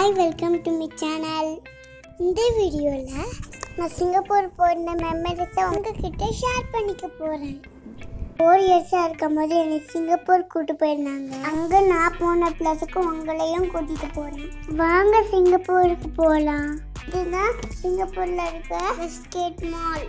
hi welcome to me channel இந்த வீடியோவில் நான் சிங்கப்பூர் போன மெமரிஸை உங்ககிட்ட ஷேர் பண்ணிக்க போகிறேன் ஃபோர் இயர்ஸாக இருக்கும் போது என்னை சிங்கப்பூர் கூட்டு போயிருந்தாங்க அங்கே நான் போன பிளஸுக்கு உங்களையும் கூட்டிகிட்டு போகிறேன் வாங்க சிங்கப்பூருக்கு போகலாம் இதுதான் சிங்கப்பூரில் இருக்க வெஸ்ட்கேட் மால்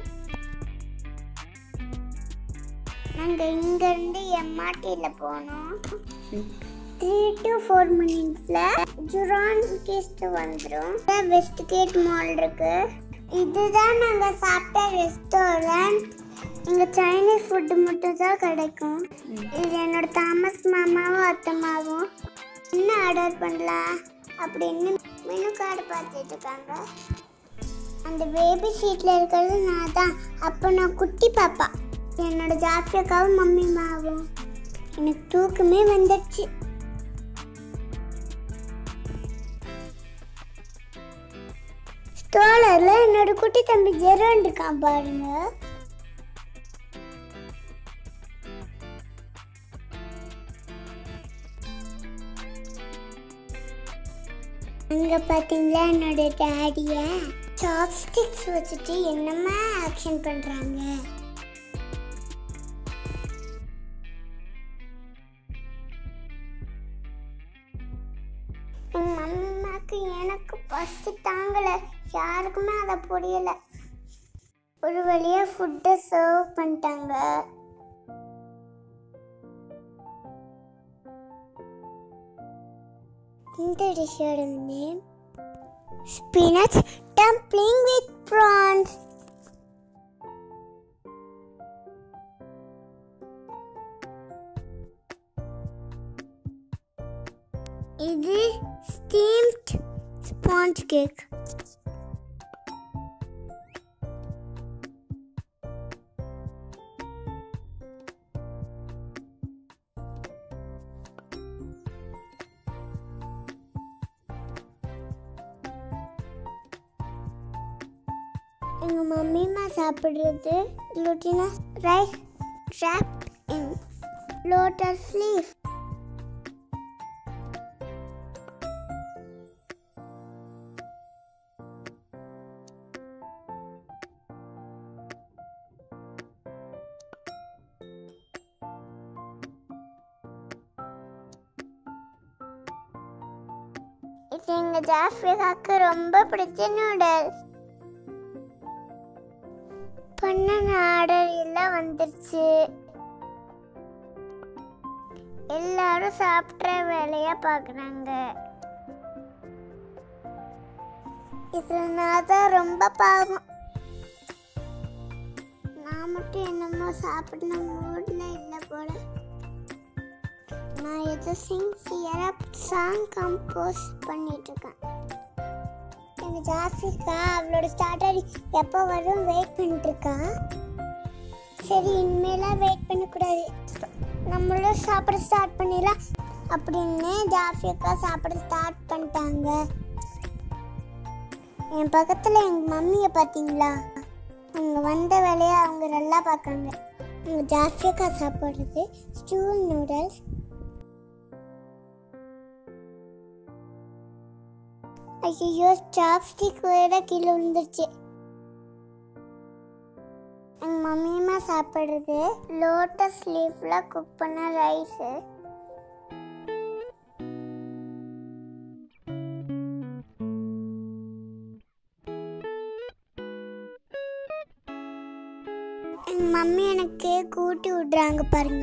நாங்கள் இங்கேருந்து எம்ஆர்டியில் போனோம் த்ரீ டு ஃபோர் மினிட்ஸில் ஜுரான் கேஸ்ட் வந்துடும் வெஸ்ட் கேட் மால் இருக்கு இதுதான் நாங்கள் சாப்பிட்ட ரெஸ்டாரண்ட் இங்கே சைனீஸ் ஃபுட்டு மட்டும் தான் கிடைக்கும் இது என்னோட தாமஸ் மாமாவும் அத்தம்மாவும் என்ன ஆர்டர் பண்ணலாம் அப்படின்னு மெனு கார்டு பார்த்துட்டு இருக்காங்க அந்த பேபி சீட்டில் இருக்கிறது நான் தான் அப்போ நான் குட்டி பாப்பா என்னோட ஜாஃபியக்காவும் மம்மி மாவும் எனக்கு தூக்கமே வந்துடுச்சு ஸ்டோலர்ல என்னோட குட்டி தம்பி ஜெரோன் இருக்கான் பாருங்க அங்க பாத்தீங்களா என்னோட டேடிய சாப்ஸ்டிக்ஸ் வச்சுட்டு என்னமா ஆக்ஷன் பண்றாங்க எங்க மம்மாக்கு எனக்கு பசி தாங்கல யாருக்குமே அதை புரியல ஒரு வழியா ஃபுட்டை சர்வ் பண்ணிட்டாங்க இந்த டிஷ்ஷோட name spinach dumpling with prawns இது ஸ்டீம்ட் ஸ்பாஞ்ச் கேக் எங்கள் மம்மிமா சாப்பிட்றது glutinous rice drop in lotus leaf இது எங்க ஜாஃப்ரிகாக்கு ரொம்ப பிடிச்ச நூடுல்ஸ் பண்ண ஆர்டர் எல்லாம் வந்துருச்சு எல்லாரும் சாப்பிட்ற வேலையா பார்க்குறாங்க இதுல நான் தான் ரொம்ப பாவம் நான் மட்டும் என்னமோ சாப்பிடணும் மூடில் இல்லை போல நான் ஏதோ சின்சியராக சாங் கம்போஸ் பண்ணிட்டு இருக்கேன் எங்கள் ஜாஸ்திக்கா அவளோட ஸ்டார்டர் எப்போ வரும் வெயிட் பண்ணிட்டு இருக்கா சரி இனிமேலாம் வெயிட் பண்ணக்கூடாது நம்மளும் சாப்பிட ஸ்டார்ட் பண்ணிடலாம் அப்படின்னு ஜாஃபியக்கா சாப்பிட ஸ்டார்ட் பண்ணிட்டாங்க என் பக்கத்தில் எங்கள் மம்மியை பார்த்தீங்களா அவங்க வந்த வேலையை அவங்க நல்லா பார்க்காங்க அவங்க ஜாஃபியக்கா சாப்பிட்றது ஸ்டூல் நூடுல்ஸ் ஐயோ சாப்ஸ்டிக் வேற கீழே விழுந்துருச்சு எங்கள் மம்மியம்மா சாப்பிட்றது லோட்டஸ் லீஃப்ல குக் பண்ண ரைஸு எங்கள் மம்மி எனக்கு கேக் ஊட்டி விடுறாங்க பாருங்க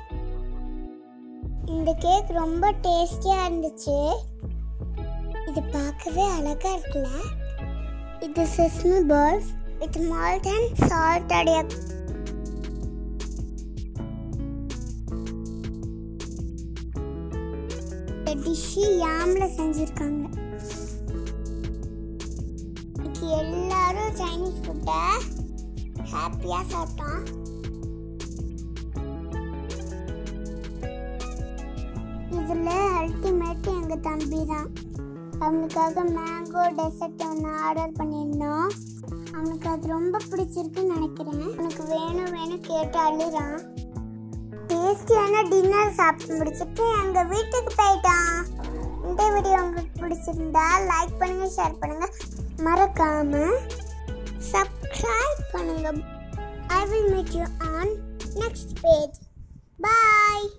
இந்த கேக் ரொம்ப டேஸ்டியாக இருந்துச்சு இது பார்க்கவே அழகா இருக்குல்ல இது sesame balls with malt and salt அடைய இந்த டிஷ்ஷு யாம்ல செஞ்சிருக்காங்க இன்னைக்கு எல்லாரும் சைனீஸ் ஃபுட்டை ஹாப்பியாக சாப்பிட்டோம் இதில் அல்டிமேட் எங்கள் தம்பி தான் அவனுக்காக மேங்கோ டெசர்ட் ஒன்று ஆர்டர் பண்ணியிருந்தோம் அவனுக்கு அது ரொம்ப பிடிச்சிருக்குன்னு நினைக்கிறேன் அவனுக்கு வேணும் வேணும் கேட்டு அழுறான் டேஸ்டியான டின்னர் சாப்பிட்டு முடிச்சிட்டு எங்கள் வீட்டுக்கு போயிட்டான் இந்த வீடியோ உங்களுக்கு பிடிச்சிருந்தா லைக் பண்ணுங்க ஷேர் பண்ணுங்க மறக்காம சப்ஸ்கிரைப் பண்ணுங்க I will meet you on next page bye